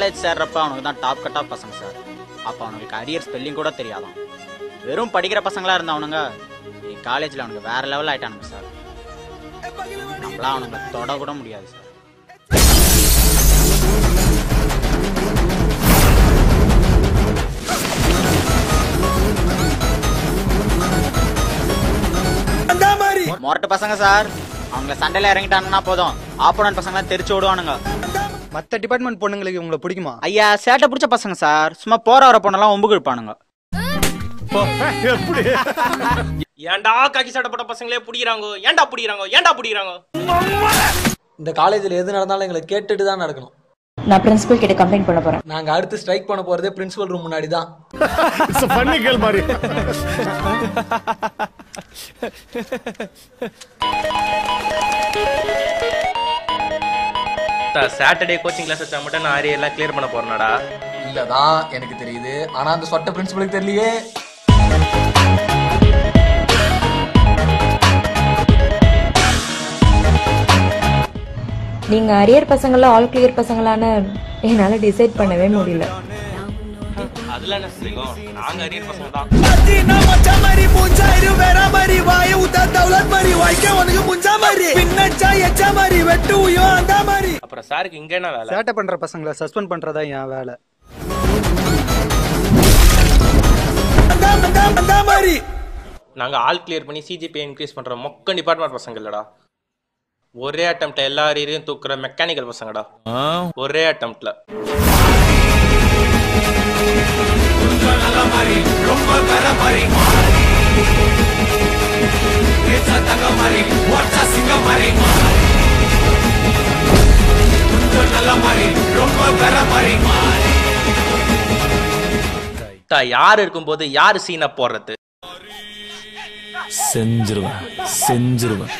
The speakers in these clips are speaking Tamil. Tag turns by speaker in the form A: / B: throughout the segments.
A: காலேஜ் சேர்றப்ப அவனுக்கு தான் டாப் கட் ஆஃப் பசங்க சார் அப்போ அவனுக்கு அரியர் ஸ்பெல்லிங் கூட தெரியாதான் வெறும் படிக்கிற பசங்களா இருந்தவனுங்க காலேஜில் அவனுக்கு வேற லெவல் ஆயிட்டானுங்க சார் நம்மளாம் அவனுங்க தொட கூட முடியாது சார் மொரட்டு பசங்க சார் அவங்கள சண்டையில இறங்கிட்டானுன்னா போதும் ஆப்போனன்ட் பசங்க தெரிச்சு விடுவானுங்க
B: மத்த டிபார்ட்மெண்ட் பொண்ணுங்களுக்கு உங்களை பிடிக்குமா
A: ஐயா சேட்டை பிடிச்ச பசங்க சார் சும்மா போற வர பொண்ணெல்லாம் ஒம்புக்கு இருப்பானுங்க
C: ஏன்டா காக்கி சட்டை போட்ட பசங்களே புடிக்கிறாங்க ஏன்டா புடிக்கிறாங்க ஏன்டா புடிக்கிறாங்க
D: இந்த காலேஜில் எது நடந்தாலும் எங்களை கேட்டுட்டு தான் நடக்கணும்
E: நான் பிரின்சிபல் கிட்ட கம்ப்ளைண்ட் பண்ண போறேன்
D: நாங்க அடுத்து ஸ்ட்ரைக் பண்ண போறதே பிரின்சிபல் ரூம் முன்னாடி தான்
C: சாட்டர்டே கோச்சிங் கிளாஸ் வச்சா மட்டும் நான் ஆரிய எல்லாம் கிளியர் பண்ண போறேனாடா
D: இல்லதான் எனக்கு தெரியுது ஆனா அந்த சொட்ட பிரின்சிபலுக்கு தெரியலையே
E: நீங்க அரியர் பசங்களா ஆல் கிளியர் பசங்களான்னு என்னால டிசைட் பண்ணவே முடியல
C: அதுல என்ன சொல்லிக்கோம் நாங்க அரியர் பசங்க தான் அப்புறம் சாருக்கு இங்க என்ன வேலை
B: சேட்டை பண்ற பசங்களை சஸ்பெண்ட் பண்றதா என் வேலை
C: நாங்க ஆல் கிளியர் பண்ணி சிஜிபி இன்க்ரீஸ் பண்ற மொக்க டிபார்ட்மெண்ட் பசங்க இல்லடா ஒரே அட்டம்ப்ட்ல எல்லா அரியரையும் தூக்குற மெக்கானிக்கல் பசங்கடா ஒரே அட்டம்ப்ட்ல யார் இருக்கும்போது யார் சீனை போடுறது
F: செஞ்சிருவேன் செஞ்சிருவேன்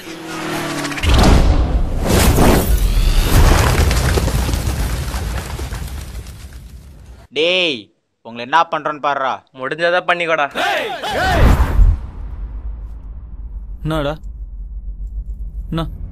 A: டேய் உங்களை என்ன பண்றோன்னு பாருடா
C: முடிஞ்சதா பண்ணிக்கோடா
F: என்னடா என்ன